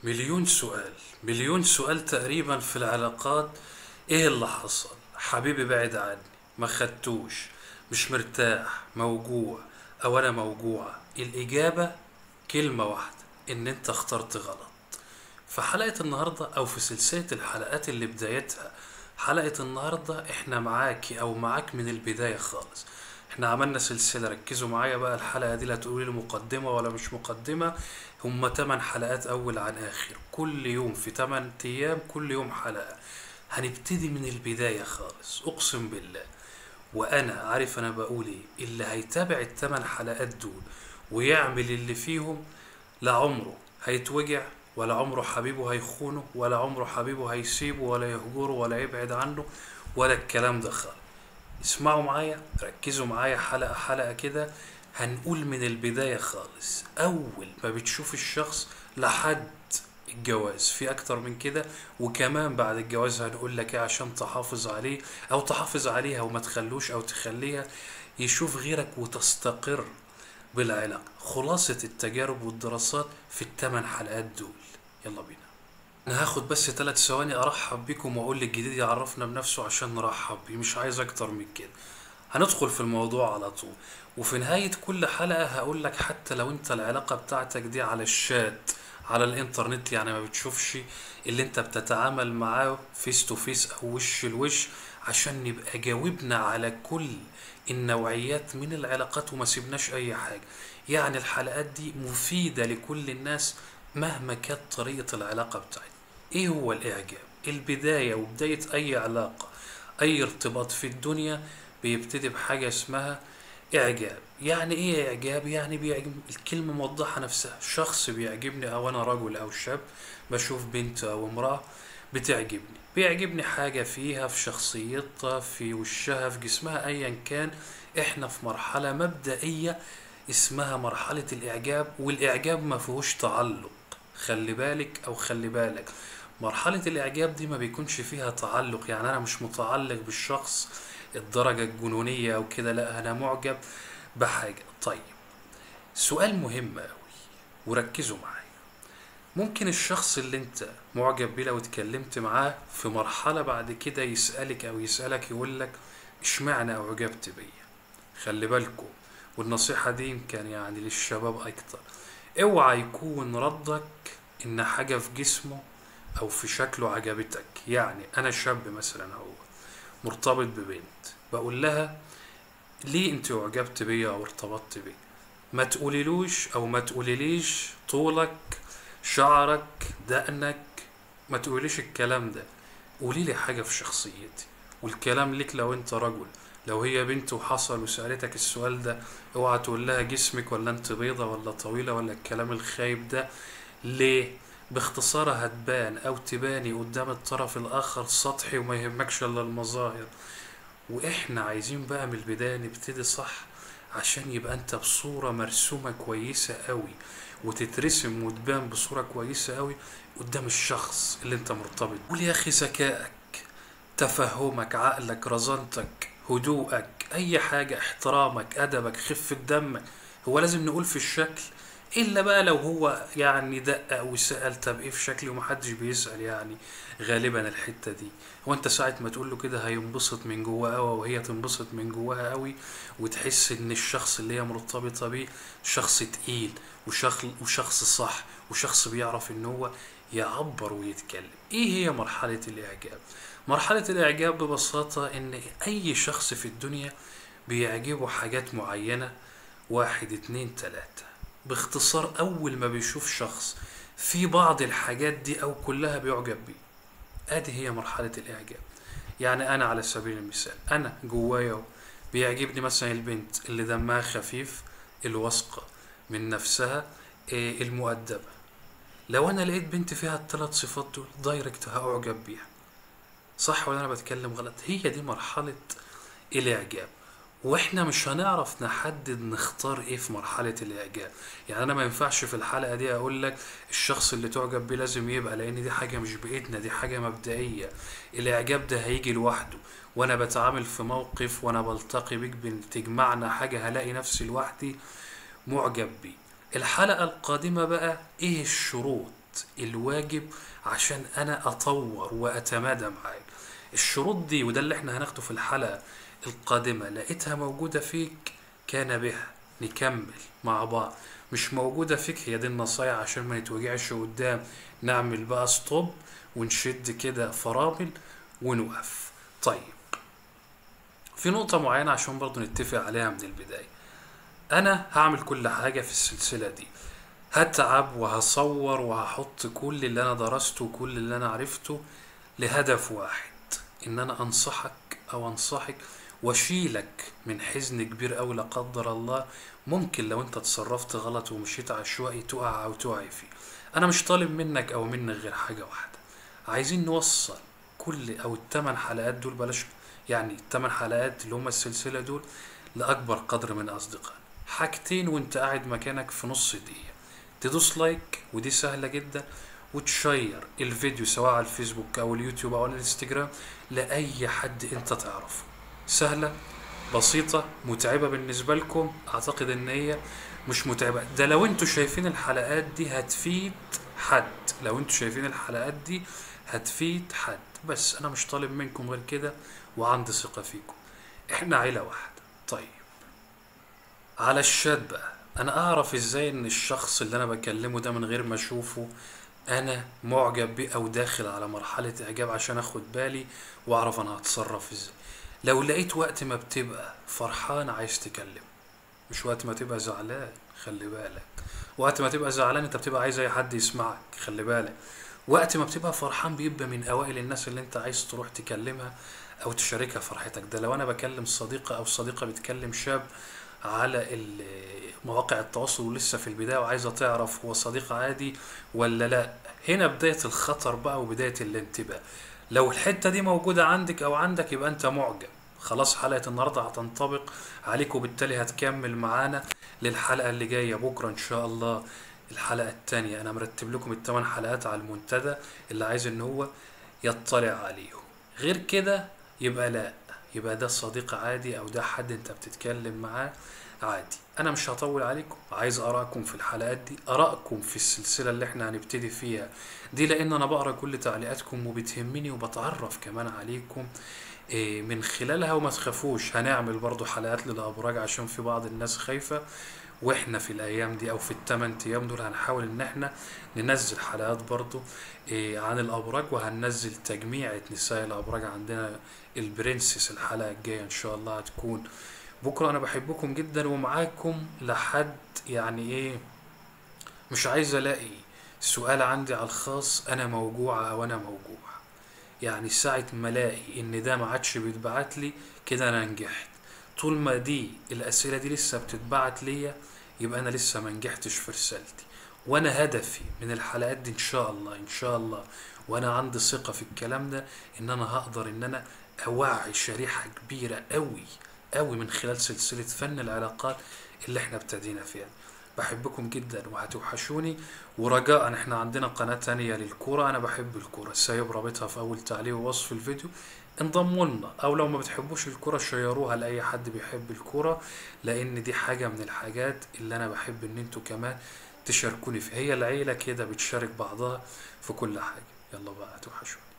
مليون سؤال مليون سؤال تقريبا في العلاقات ايه اللي حصل حبيبي بعد عني ما خدتوش مش مرتاح موجوع او انا موجوعة الاجابة كلمة واحدة ان انت اخترت غلط في حلقة النهاردة او في سلسلة الحلقات اللي بدايتها حلقة النهاردة احنا معاكي او معاك من البداية خالص احنا عملنا سلسلة ركزوا معايا بقى الحلقة دي لا تقولي لي مقدمة ولا مش مقدمة هما 8 حلقات اول عن اخر كل يوم في 8 ايام كل يوم حلقة هنبتدي من البداية خالص اقسم بالله وانا عارف انا بقول ايه اللي هيتابع الثمان حلقات دول ويعمل اللي فيهم لا عمره هيتوجع ولا عمره حبيبه هيخونه ولا عمره حبيبه هيسيبه ولا يهجره ولا يبعد عنه ولا الكلام ده خالص اسمعوا معايا ركزوا معايا حلقة حلقة كده هنقول من البداية خالص أول ما بتشوف الشخص لحد الجواز في أكتر من كده وكمان بعد الجواز هنقول لك إيه عشان تحافظ عليه أو تحافظ عليها وما تخلوش أو تخليها يشوف غيرك وتستقر بالعلاقة خلاصة التجارب والدراسات في الثمان حلقات دول يلا بينا انا هاخد بس ثلاث ثواني ارحب بكم واقول للجديد يعرفنا بنفسه عشان نرحب بيه مش عايز اكتر من كده هندخل في الموضوع على طول وفي نهاية كل حلقة هقول لك حتى لو انت العلاقة بتاعتك دي على الشات على الانترنت يعني ما بتشوفش اللي انت بتتعامل معاه فيس تو فيس او وش لوش عشان نبقى جاوبنا على كل النوعيات من العلاقات وما سيبناش اي حاجة يعني الحلقات دي مفيدة لكل الناس مهما كانت طريقة العلاقة بتاعتنا ايه هو الاعجاب البداية وبداية اي علاقة اي ارتباط في الدنيا بيبتدي بحاجة اسمها اعجاب يعني ايه اعجاب يعني بيعجب الكلمة موضحة نفسها شخص بيعجبني او انا رجل او شاب بشوف بنت او امرأة بتعجبني بيعجبني حاجة فيها في شخصيتها في وشها في جسمها ايا كان احنا في مرحلة مبدئية اسمها مرحلة الاعجاب والاعجاب ما فيهوش تعلق خلي بالك او خلي بالك مرحلة الاعجاب دي ما بيكونش فيها تعلق يعني انا مش متعلق بالشخص الدرجة الجنونية او كده لا انا معجب بحاجة طيب سؤال مهم اوي وركزوا معايا ممكن الشخص اللي انت معجب بيه لو اتكلمت معاه في مرحلة بعد كده يسألك او يسألك يقول لك اشمعنى اعجبت بيا خلي بالكم والنصيحة دي يمكن يعني للشباب اكتر اوعى يكون ردك ان حاجة في جسمه او في شكله عجبتك يعني انا شاب مثلا هو مرتبط ببنت بقول لها ليه انت اعجبت بيا او ارتبطت بيا ما تقوليلوش او ما تقوليليش طولك شعرك دقنك ما تقوليش الكلام ده قولي لي حاجة في شخصيتي والكلام ليك لو انت رجل لو هي بنت وحصل وسألتك السؤال ده اوعى تقول لها جسمك ولا انت بيضة ولا طويلة ولا الكلام الخايب ده ليه باختصار هتبان او تباني قدام الطرف الاخر سطحي وما يهمكش الا المظاهر واحنا عايزين بقى من البداية نبتدي صح عشان يبقى انت بصورة مرسومة كويسة قوي وتترسم وتبان بصورة كويسة قوي قدام الشخص اللي انت مرتبط قول يا اخي ذكائك تفهمك عقلك رزانتك هدوءك اي حاجة احترامك ادبك خفة دمك هو لازم نقول في الشكل الا بقى لو هو يعني دقق وسأل طب ايه في شكلي ومحدش بيسأل يعني غالبا الحتة دي هو انت ساعة ما تقول له كده هينبسط من جواه قوي وهي تنبسط من جواها قوي وتحس ان الشخص اللي هي مرتبطة بيه شخص تقيل وشخص وشخص صح وشخص بيعرف ان هو يعبر ويتكلم ايه هي مرحلة الاعجاب مرحلة الاعجاب ببساطة ان اي شخص في الدنيا بيعجبه حاجات معينة واحد اتنين تلاتة باختصار اول ما بيشوف شخص في بعض الحاجات دي او كلها بيعجب بيه ادي هي مرحلة الاعجاب يعني انا على سبيل المثال انا جوايا بيعجبني مثلا البنت اللي دمها خفيف الواثقة من نفسها إيه، المؤدبة لو انا لقيت بنت فيها الثلاث صفات دول دايركت هأعجب بيها صح ولا انا بتكلم غلط هي دي مرحلة الاعجاب واحنا مش هنعرف نحدد نختار ايه في مرحلة الاعجاب يعني انا ما ينفعش في الحلقة دي اقول لك الشخص اللي تعجب بيه لازم يبقى لان دي حاجة مش بايدنا دي حاجة مبدئية الاعجاب ده هيجي لوحده وانا بتعامل في موقف وانا بلتقي بيك بتجمعنا حاجة هلاقي نفسي لوحدي معجب بيه الحلقة القادمة بقى ايه الشروط الواجب عشان انا اطور واتمادى معاك الشروط دي وده اللي احنا هناخده في الحلقة القادمة لقيتها موجودة فيك كان بها نكمل مع بعض مش موجودة فيك هي دي النصايح عشان ما نتوجعش قدام نعمل بقى ستوب ونشد كده فرامل ونوقف طيب في نقطة معينة عشان برضو نتفق عليها من البداية أنا هعمل كل حاجة في السلسلة دي هتعب وهصور وهحط كل اللي أنا درسته وكل اللي أنا عرفته لهدف واحد إن أنا أنصحك أو أنصحك واشيلك من حزن كبير أوي لا قدر الله ممكن لو أنت تصرفت غلط ومشيت عشوائي تقع أو تقعي فيه أنا مش طالب منك أو منك غير حاجة واحدة عايزين نوصل كل أو التمن حلقات دول بلاش يعني التمن حلقات اللي هما السلسلة دول لأكبر قدر من أصدقائنا حاجتين وانت قاعد مكانك في نص دقيقة تدوس لايك ودي سهلة جدا وتشير الفيديو سواء على الفيسبوك أو اليوتيوب أو الانستجرام لأي حد انت تعرفه سهلة بسيطة متعبة بالنسبة لكم أعتقد إن هي مش متعبة ده لو انتوا شايفين الحلقات دي هتفيد حد لو انتوا شايفين الحلقات دي هتفيد حد بس أنا مش طالب منكم غير كده وعندي ثقة فيكم احنا عيلة واحدة طيب على الشات بقى انا اعرف ازاي ان الشخص اللي انا بكلمه ده من غير ما اشوفه انا معجب بيه او داخل على مرحلة اعجاب عشان اخد بالي واعرف انا هتصرف ازاي لو لقيت وقت ما بتبقى فرحان عايز تكلمه مش وقت ما تبقى زعلان خلي بالك وقت ما تبقى زعلان انت بتبقى عايز اي حد يسمعك خلي بالك وقت ما بتبقى فرحان بيبقى من اوائل الناس اللي انت عايز تروح تكلمها او تشاركها فرحتك ده لو انا بكلم صديقة او صديقة بتكلم شاب على ال- مواقع التواصل ولسه في البداية وعايزة تعرف هو صديق عادي ولا لا هنا بداية الخطر بقى وبداية الانتباه لو الحتة دي موجودة عندك او عندك يبقى انت معجب خلاص حلقة النهاردة هتنطبق عليك وبالتالي هتكمل معانا للحلقة اللي جاية بكرة ان شاء الله الحلقة التانية انا مرتب لكم الثمان حلقات على المنتدى اللي عايز ان هو يطلع عليهم غير كده يبقى لا يبقى ده صديق عادي او ده حد انت بتتكلم معاه عادي انا مش هطول عليكم عايز ارائكم في الحلقات دي ارائكم في السلسله اللي احنا هنبتدي فيها دي لان انا بقرا كل تعليقاتكم وبتهمني وبتعرف كمان عليكم إيه، من خلالها وما تخافوش هنعمل برضو حلقات للابراج عشان في بعض الناس خايفه واحنا في الايام دي او في الثمان ايام دول هنحاول ان احنا ننزل حلقات برضو إيه، عن الابراج وهننزل تجميعة نساء الابراج عندنا البرنسس الحلقه الجايه ان شاء الله هتكون بكره انا بحبكم جدا ومعاكم لحد يعني ايه مش عايز الاقي سؤال عندي على الخاص انا موجوعه او انا موجوع يعني ساعة ما الاقي ان ده ما عادش بيتبعت لي كده انا نجحت طول ما دي الاسئلة دي لسه بتتبعت ليا يبقى انا لسه ما نجحتش في رسالتي وانا هدفي من الحلقات دي ان شاء الله ان شاء الله وانا عندي ثقة في الكلام ده ان انا هقدر ان انا اوعي شريحة كبيرة قوي قوي من خلال سلسلة فن العلاقات اللي احنا ابتدينا فيها بحبكم جدا وهتوحشوني ورجاء احنا عندنا قناة تانية للكورة انا بحب الكورة سايب رابطها في اول تعليق ووصف الفيديو انضموا لنا او لو ما بتحبوش الكورة شيروها لاي حد بيحب الكورة لان دي حاجة من الحاجات اللي انا بحب ان انتوا كمان تشاركوني فيها هي العيلة كده بتشارك بعضها في كل حاجة يلا بقى هتوحشوني